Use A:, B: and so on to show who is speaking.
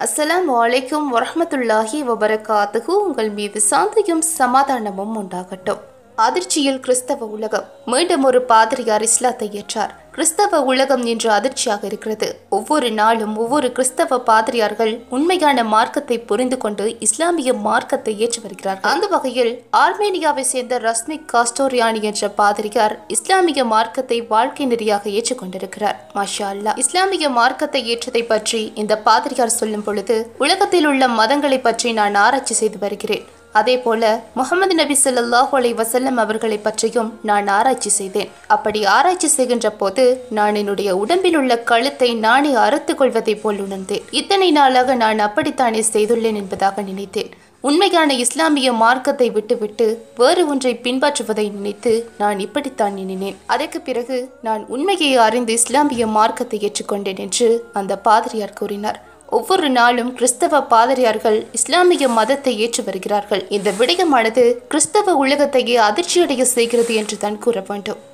A: அஸ்ஸலாமு அலைக்கும் வரஹ்மத்துல்லாஹி வபரகாத்துஹு உங்கள் மீது சாந்தியும் சமாதானமும் உண்டாகட்டும் அதிர்ச்சியில் கிறிஸ்தவ உலகம் மீண்டும் ஒரு பாதிரியார் இஸ்லாத்தை ஏற்றார் கிறிஸ்தவ உலகம் இன்று அதிர்ச்சியாக இருக்கிறது ஒவ்வொரு நாளும் ஒவ்வொரு கிறிஸ்தவ பாதிரியார்கள் உண்மையான மார்க்கத்தை புரிந்து கொண்டு இஸ்லாமிய மார்க்கத்தை ஏற்றி வருகிறார்கள் அந்த வகையில் ஆர்மேனியாவை சேர்ந்த ரஸ்மிக் காஸ்டோரியானி என்ற பாதிரியார் இஸ்லாமிய மார்க்கத்தை வாழ்க்கை நெறியாக ஏற்றுக்கொண்டிருக்கிறார் மாஷா அல்லாஹ் இஸ்லாமிய மார்க்கத்தை ஏற்றதை பற்றி இந்த பாதிரியார் சொல்லும் பொழுது உலகத்தில் உள்ள மதங்களை பற்றி நான் ஆராய்ச்சி செய்து வருகிறேன் அதே போல முகமது நபி ஸல்லல்லாஹு அலைஹி வஸல்லம் அவர்களை பற்றியும் நான் ஆராய்ச்சி செய்தேன் அப்படி ஆராய்ச்சி செய்கின்ற போது நான் என்னுடைய உடம்பில் உள்ள கழுத்தை நானே அறுத்துக் கொள்வதைப் போல் உணர்ந்தேன் இத்தனை நாளாக நான் அப்படித்தானே செய்துள்ளேன் என்பதாக நினைத்தேன் உண்மையான இஸ்லாமிய மார்க்கத்தை விட்டுவிட்டு வேறு ஒன்றை பின்பற்றுவதை நினைத்து நான் இப்படித்தான் எண்ணினேன் அதற்கு பிறகு நான் உண்மையை அறிந்து இஸ்லாமிய மார்க்கத்தை ஏற்றுக்கொண்டேன் என்று அந்த பாதிரியார் கூறினார் ஒவ்வொரு நாளும் கிறிஸ்தவ பாதிரியார்கள் இஸ்லாமிய மதத்தை ஏற்று வருகிறார்கள் இந்த விடயமானது கிறிஸ்தவ உலகத்தையே அதிர்ச்சியடைய செய்கிறது என்று தான் கூற வேண்டும்